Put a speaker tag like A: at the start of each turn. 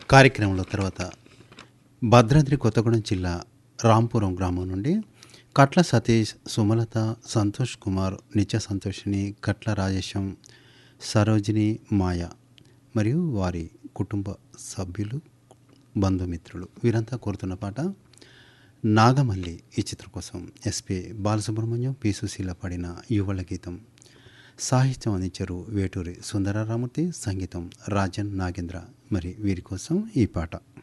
A: కార్యక్రమంలో తర్వాత భద్రాద్రి కొత్తగూడెం జిల్లా రాంపురం గ్రామం నుండి కట్ల సతీష్ సుమలత సంతోష్ కుమార్ నిత్య సంతోషిని కట్ల రాజేశం సరోజిని మాయ మరియు వారి కుటుంబ సభ్యులు బంధుమిత్రులు వీరంతా కోరుతున్న పాట నాగమల్లి ఈ చిత్రం కోసం ఎస్పి బాలసుబ్రహ్మణ్యం పి సుశీల పాడిన యువల గీతం సాహిత్యం అందించారు వేటూరి సుందరరామూర్తి సంగీతం రాజన్ నాగేంద్ర మరి వీరి కోసం ఈ పాట